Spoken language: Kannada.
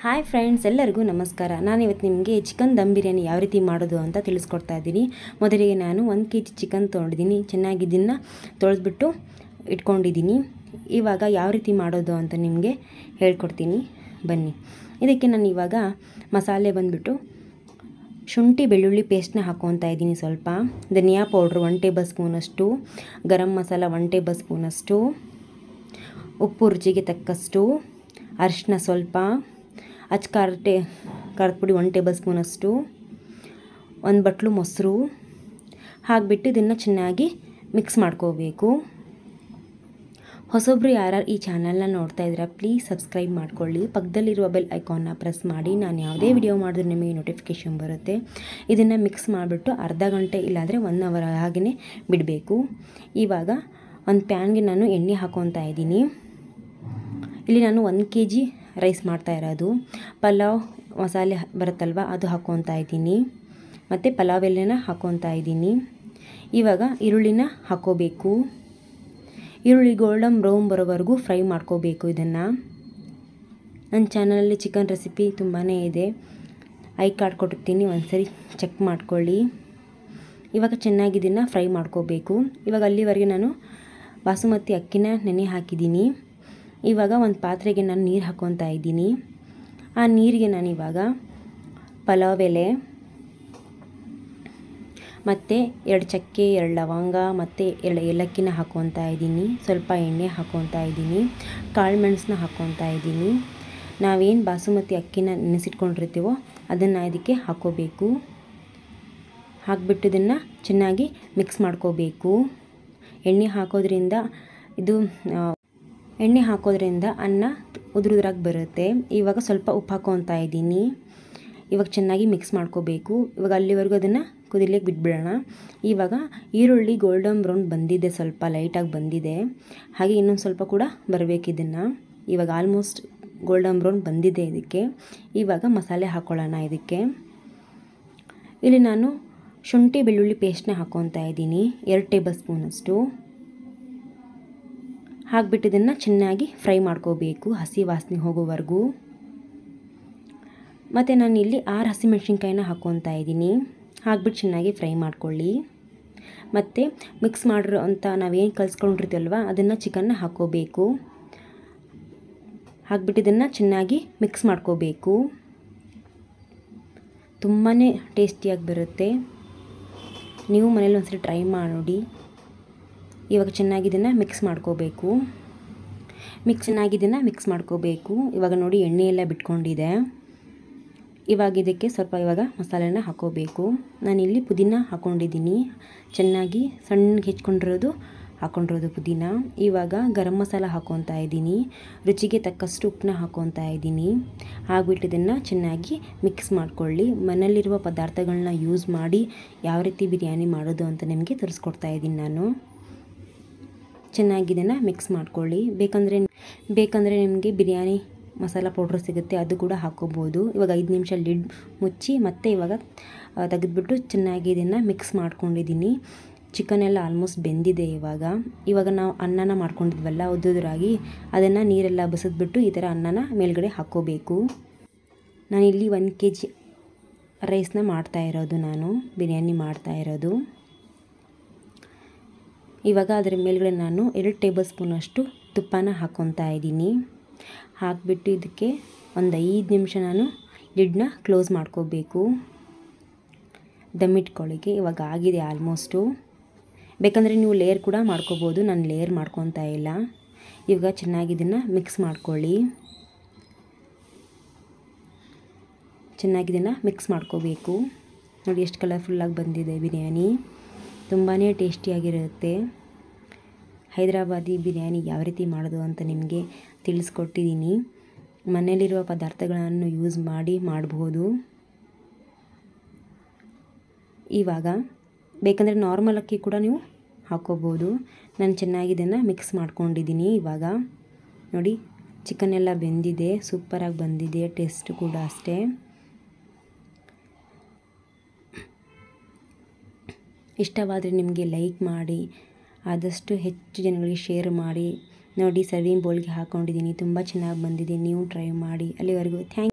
ಹಾಯ್ ಫ್ರೆಂಡ್ಸ್ ಎಲ್ಲರಿಗೂ ನಮಸ್ಕಾರ ನಾನು ಇವತ್ತು ನಿಮಗೆ ಚಿಕನ್ ದಮ್ ಬಿರಿಯಾನಿ ಯಾವ ರೀತಿ ಮಾಡೋದು ಅಂತ ತಿಳಿಸ್ಕೊಡ್ತಾ ಇದ್ದೀನಿ ಮೊದಲಿಗೆ ನಾನು ಒಂದು ಕೆ ಜಿ ಚಿಕನ್ ತೊಗೊಂಡಿದ್ದೀನಿ ಚೆನ್ನಾಗಿ ಇದನ್ನು ತೊಳೆದ್ಬಿಟ್ಟು ಇಟ್ಕೊಂಡಿದ್ದೀನಿ ಇವಾಗ ಯಾವ ರೀತಿ ಮಾಡೋದು ಅಂತ ನಿಮಗೆ ಹೇಳ್ಕೊಡ್ತೀನಿ ಬನ್ನಿ ಇದಕ್ಕೆ ನಾನು ಇವಾಗ ಮಸಾಲೆ ಬಂದುಬಿಟ್ಟು ಶುಂಠಿ ಬೆಳ್ಳುಳ್ಳಿ ಪೇಸ್ಟ್ನ ಹಾಕ್ಕೊತಾ ಇದ್ದೀನಿ ಸ್ವಲ್ಪ ಧನಿಯಾ ಪೌಡ್ರ್ ಒನ್ ಟೇಬಲ್ ಸ್ಪೂನಷ್ಟು ಗರಂ ಮಸಾಲ ಒನ್ ಟೇಬಲ್ ಸ್ಪೂನಷ್ಟು ಉಪ್ಪು ರುಚಿಗೆ ತಕ್ಕಷ್ಟು ಅರಿಶಿನ ಸ್ವಲ್ಪ ಅಚ್ಚ ಖಾರ ಟೇ ಖಾರದ ಪುಡಿ ಒನ್ ಟೇಬಲ್ ಸ್ಪೂನಷ್ಟು ಒಂದು ಬಟ್ಲು ಮೊಸರು ಹಾಕಿಬಿಟ್ಟು ಇದನ್ನು ಚೆನ್ನಾಗಿ ಮಿಕ್ಸ್ ಮಾಡ್ಕೋಬೇಕು ಹೊಸೊಬ್ಬರು ಯಾರ್ಯಾರು ಈ ಚಾನಲ್ನ ನೋಡ್ತಾ ಇದ್ದೀರಾ ಪ್ಲೀಸ್ ಸಬ್ಸ್ಕ್ರೈಬ್ ಮಾಡ್ಕೊಳ್ಳಿ ಪಕ್ಕದಲ್ಲಿರುವ ಬೆಲ್ ಐಕಾನ್ನ ಪ್ರೆಸ್ ಮಾಡಿ ನಾನು ಯಾವುದೇ ವಿಡಿಯೋ ಮಾಡಿದ್ರೆ ನಿಮಗೆ ನೋಟಿಫಿಕೇಷನ್ ಬರುತ್ತೆ ಇದನ್ನು ಮಿಕ್ಸ್ ಮಾಡಿಬಿಟ್ಟು ಅರ್ಧ ಗಂಟೆ ಇಲ್ಲಾಂದರೆ ಒನ್ ಅವರ್ ಹಾಗೆಯೇ ಬಿಡಬೇಕು ಇವಾಗ ಒಂದು ಪ್ಯಾನ್ಗೆ ನಾನು ಎಣ್ಣೆ ಹಾಕ್ಕೊತಾ ಇದ್ದೀನಿ ಇಲ್ಲಿ ನಾನು ಒಂದು ಕೆ ಜಿ ರೈಸ್ ಮಾಡ್ತಾ ಇರೋದು ಪಲಾವ್ ಮಸಾಲೆ ಬರುತ್ತಲ್ವ ಅದು ಹಾಕ್ಕೊತಾ ಇದ್ದೀನಿ ಮತ್ತು ಪಲಾವ್ ಎಲೆನ ಹಾಕ್ಕೊತಾ ಇದ್ದೀನಿ ಇವಾಗ ಈರುಳ್ಳಿನ ಹಾಕ್ಕೋಬೇಕು ಈರುಳ್ಳಿ ಗೋಲ್ಡನ್ ಬ್ರೌನ್ ಬರೋವರೆಗೂ ಫ್ರೈ ಮಾಡ್ಕೋಬೇಕು ಇದನ್ನು ನನ್ನ ಚಾನಲಲ್ಲಿ ಚಿಕನ್ ರೆಸಿಪಿ ತುಂಬಾ ಇದೆ ಐ ಕಾರ್ಡ್ ಕೊಟ್ಟಿರ್ತೀನಿ ಒಂದ್ಸರಿ ಚೆಕ್ ಮಾಡ್ಕೊಳ್ಳಿ ಇವಾಗ ಚೆನ್ನಾಗಿ ಇದನ್ನು ಫ್ರೈ ಮಾಡ್ಕೋಬೇಕು ಇವಾಗ ಅಲ್ಲಿವರೆಗೆ ನಾನು ಬಾಸುಮತಿ ಅಕ್ಕಿನ ನೆನೆ ಹಾಕಿದ್ದೀನಿ ಇವಾಗ ಒಂದು ಪಾತ್ರೆಗೆ ನಾನು ನೀರು ಹಾಕ್ಕೊತಾ ಇದ್ದೀನಿ ಆ ನೀರಿಗೆ ನಾನು ಇವಾಗ ಪಲಾವ್ ಎಲೆ ಮತ್ತು ಎರಡು ಚಕ್ಕೆ ಎರಡು ಲವಂಗ ಮತ್ತು ಎರಡು ಏಲಕ್ಕಿನ ಹಾಕ್ಕೊತಾ ಇದ್ದೀನಿ ಸ್ವಲ್ಪ ಎಣ್ಣೆ ಹಾಕ್ಕೊತಾ ಇದ್ದೀನಿ ಕಾಳು ಮೆಣಸನ್ನ ಹಾಕ್ಕೊತಾ ಇದ್ದೀನಿ ನಾವೇನು ಬಾಸುಮತಿ ಅಕ್ಕಿನ ನೆನೆಸಿಟ್ಕೊಂಡಿರ್ತೀವೋ ಅದನ್ನು ಇದಕ್ಕೆ ಹಾಕ್ಕೋಬೇಕು ಹಾಕ್ಬಿಟ್ಟು ಇದನ್ನು ಚೆನ್ನಾಗಿ ಮಿಕ್ಸ್ ಮಾಡ್ಕೋಬೇಕು ಎಣ್ಣೆ ಹಾಕೋದ್ರಿಂದ ಇದು ಎಣ್ಣೆ ಹಾಕೋದ್ರಿಂದ ಅನ್ನ ಉದುರುದ್ರಾಗಿ ಬರುತ್ತೆ ಇವಾಗ ಸ್ವಲ್ಪ ಉಪ್ಪು ಹಾಕ್ಕೊತಾ ಇದ್ದೀನಿ ಇವಾಗ ಚೆನ್ನಾಗಿ ಮಿಕ್ಸ್ ಮಾಡ್ಕೋಬೇಕು ಇವಾಗ ಅಲ್ಲಿವರೆಗೂ ಅದನ್ನು ಕುದಿಲಿಕ್ಕೆ ಬಿಟ್ಬಿಡೋಣ ಇವಾಗ ಈರುಳ್ಳಿ ಗೋಲ್ಡನ್ ಬ್ರೌನ್ ಬಂದಿದೆ ಸ್ವಲ್ಪ ಲೈಟಾಗಿ ಬಂದಿದೆ ಹಾಗೆ ಇನ್ನೊಂದು ಸ್ವಲ್ಪ ಕೂಡ ಬರಬೇಕು ಇದನ್ನು ಇವಾಗ ಆಲ್ಮೋಸ್ಟ್ ಗೋಲ್ಡನ್ ಬ್ರೌನ್ ಬಂದಿದೆ ಇದಕ್ಕೆ ಇವಾಗ ಮಸಾಲೆ ಹಾಕ್ಕೊಳ್ಳೋಣ ಇದಕ್ಕೆ ಇಲ್ಲಿ ನಾನು ಶುಂಠಿ ಬೆಳ್ಳುಳ್ಳಿ ಪೇಸ್ಟ್ನ ಹಾಕ್ಕೊತಾ ಇದ್ದೀನಿ ಎರಡು ಟೇಬಲ್ ಸ್ಪೂನಷ್ಟು ಹಾಕ್ಬಿಟ್ಟು ಇದನ್ನು ಚೆನ್ನಾಗಿ ಫ್ರೈ ಮಾಡ್ಕೋಬೇಕು ಹಸಿ ವಾಸನೆ ಹೋಗೋವರೆಗೂ ಮತ್ತು ನಾನು ಇಲ್ಲಿ ಆರು ಹಸಿಮೆಣ್ಸಿನ್ಕಾಯಿನ ಹಾಕ್ಕೊತಾ ಇದ್ದೀನಿ ಹಾಕ್ಬಿಟ್ಟು ಚೆನ್ನಾಗಿ ಫ್ರೈ ಮಾಡ್ಕೊಳ್ಳಿ ಮತ್ತು ಮಿಕ್ಸ್ ಮಾಡಿರೋ ಅಂತ ನಾವೇನು ಕಲಿಸ್ಕೊಂಡಿರ್ತೀವಲ್ವ ಅದನ್ನು ಚಿಕನ್ನ ಹಾಕ್ಕೋಬೇಕು ಹಾಕ್ಬಿಟ್ಟು ಇದನ್ನು ಚೆನ್ನಾಗಿ ಮಿಕ್ಸ್ ಮಾಡ್ಕೋಬೇಕು ತುಂಬಾ ಟೇಸ್ಟಿಯಾಗಿ ಬರುತ್ತೆ ನೀವು ಮನೇಲಿ ಒಂದ್ಸರಿ ಟ್ರೈ ಮಾಡಿ ಇವಾಗ ಚೆನ್ನಾಗಿ ಇದನ್ನು ಮಿಕ್ಸ್ ಮಾಡ್ಕೋಬೇಕು ಮಿಕ್ಸ್ ಚೆನ್ನಾಗಿ ಇದನ್ನು ಮಿಕ್ಸ್ ಮಾಡ್ಕೋಬೇಕು ಇವಾಗ ನೋಡಿ ಎಣ್ಣೆ ಎಲ್ಲ ಬಿಟ್ಕೊಂಡಿದೆ ಇವಾಗ ಇದಕ್ಕೆ ಸ್ವಲ್ಪ ಇವಾಗ ಮಸಾಲೆನ ಹಾಕೋಬೇಕು ನಾನಿಲ್ಲಿ ಪುದೀನ ಹಾಕ್ಕೊಂಡಿದ್ದೀನಿ ಚೆನ್ನಾಗಿ ಸಣ್ಣಗೆ ಹೆಚ್ಕೊಂಡಿರೋದು ಹಾಕ್ಕೊಂಡಿರೋದು ಪುದೀನ ಇವಾಗ ಗರಂ ಮಸಾಲ ಹಾಕ್ಕೊತಾ ಇದ್ದೀನಿ ರುಚಿಗೆ ತಕ್ಕಷ್ಟು ಉಪ್ಪನ್ನ ಹಾಕ್ಕೊತಾ ಇದ್ದೀನಿ ಹಾಕ್ಬಿಟ್ಟು ಇದನ್ನು ಚೆನ್ನಾಗಿ ಮಿಕ್ಸ್ ಮಾಡ್ಕೊಳ್ಳಿ ಮನೆಯಲ್ಲಿರುವ ಪದಾರ್ಥಗಳನ್ನ ಯೂಸ್ ಮಾಡಿ ಯಾವ ರೀತಿ ಬಿರಿಯಾನಿ ಮಾಡೋದು ಅಂತ ನಿಮಗೆ ತೋರಿಸ್ಕೊಡ್ತಾ ಇದ್ದೀನಿ ನಾನು ಚೆನ್ನಾಗಿ ಇದನ್ನು ಮಿಕ್ಸ್ ಮಾಡ್ಕೊಳ್ಳಿ ಬೇಕಂದರೆ ಬೇಕಂದರೆ ನಿಮಗೆ ಬಿರಿಯಾನಿ ಮಸಾಲ ಪೌಡ್ರ್ ಸಿಗುತ್ತೆ ಅದು ಕೂಡ ಹಾಕ್ಕೋಬೋದು ಇವಾಗ ಐದು ನಿಮಿಷ ಲಿಡ್ ಮುಚ್ಚಿ ಮತ್ತೆ ಇವಾಗ ತೆಗೆದ್ಬಿಟ್ಟು ಚೆನ್ನಾಗಿ ಇದನ್ನು ಮಿಕ್ಸ್ ಮಾಡ್ಕೊಂಡಿದ್ದೀನಿ ಚಿಕನ್ ಎಲ್ಲ ಆಲ್ಮೋಸ್ಟ್ ಬೆಂದಿದೆ ಇವಾಗ ಇವಾಗ ನಾವು ಅನ್ನನ ಮಾಡ್ಕೊಂಡಿದ್ವಲ್ಲ ಉದ್ದುದ್ರಾಗಿ ಅದನ್ನು ನೀರೆಲ್ಲ ಬಸಿದ್ಬಿಟ್ಟು ಈ ಥರ ಅನ್ನನ ಮೇಲ್ಗಡೆ ಹಾಕ್ಕೋಬೇಕು ನಾನಿಲ್ಲಿ ಒಂದು ಕೆ ಜಿ ರೈಸ್ನ ಮಾಡ್ತಾ ಇರೋದು ನಾನು ಬಿರಿಯಾನಿ ಮಾಡ್ತಾ ಇರೋದು ಇವಾಗ ಅದರ ಮೇಲ್ಗಡೆ ನಾನು ಎರಡು ಟೇಬಲ್ ಸ್ಪೂನಷ್ಟು ತುಪ್ಪನ ಹಾಕ್ಕೊತಾ ಇದ್ದೀನಿ ಹಾಕಿಬಿಟ್ಟು ಇದಕ್ಕೆ ಒಂದು ಐದು ನಿಮಿಷ ನಾನು ಲಿಡ್ನ ಕ್ಲೋಸ್ ಮಾಡ್ಕೋಬೇಕು ದಮ್ ಇಟ್ಕೊಳ್ಳಿಕ್ಕೆ ಇವಾಗ ಆಗಿದೆ ಆಲ್ಮೋಸ್ಟು ಬೇಕಂದರೆ ನೀವು ಲೇಯರ್ ಕೂಡ ಮಾಡ್ಕೋಬೋದು ನಾನು ಲೇಯರ್ ಮಾಡ್ಕೊತಾ ಇಲ್ಲ ಇವಾಗ ಚೆನ್ನಾಗಿ ಇದನ್ನು ಮಿಕ್ಸ್ ಮಾಡ್ಕೊಳ್ಳಿ ಚೆನ್ನಾಗಿ ಇದನ್ನು ಮಿಕ್ಸ್ ಮಾಡ್ಕೋಬೇಕು ನೋಡಿ ಎಷ್ಟು ಕಲರ್ಫುಲ್ಲಾಗಿ ಬಂದಿದೆ ಬಿರಿಯಾನಿ ತುಂಬಾ ಟೇಸ್ಟಿಯಾಗಿರುತ್ತೆ ಹೈದರಾಬಾದಿ ಬಿರಿಯಾನಿ ಯಾವ ರೀತಿ ಮಾಡೋದು ಅಂತ ನಿಮಗೆ ತಿಳಿಸ್ಕೊಟ್ಟಿದ್ದೀನಿ ಮನೆಯಲ್ಲಿರುವ ಪದಾರ್ಥಗಳನ್ನು ಯೂಸ್ ಮಾಡಿ ಮಾಡಬಹುದು ಇವಾಗ ಬೇಕಂದರೆ ನಾರ್ಮಲ್ ಅಕ್ಕಿ ಕೂಡ ನೀವು ಹಾಕ್ಕೋಬೋದು ನಾನು ಚೆನ್ನಾಗಿ ಇದನ್ನು ಮಿಕ್ಸ್ ಮಾಡ್ಕೊಂಡಿದ್ದೀನಿ ಇವಾಗ ನೋಡಿ ಚಿಕನ್ ಎಲ್ಲ ಬೆಂದಿದೆ ಸೂಪರಾಗಿ ಬಂದಿದೆ ಟೇಸ್ಟ್ ಕೂಡ ಅಷ್ಟೇ ಇಷ್ಟವಾದರೆ ನಿಮಗೆ ಲೈಕ್ ಮಾಡಿ ಆದಷ್ಟು ಹೆಚ್ಚು ಜನಗಳಿಗೆ ಶೇರ್ ಮಾಡಿ ನೋಡಿ ಸರ್ವಿಂಗ್ ಬೌಲ್ಗೆ ಹಾಕ್ಕೊಂಡಿದ್ದೀನಿ ತುಂಬ ಚೆನ್ನಾಗಿ ಬಂದಿದೆ ನೀವು ಟ್ರೈ ಮಾಡಿ ಅಲ್ಲಿವರೆಗೂ ಥ್ಯಾಂಕ್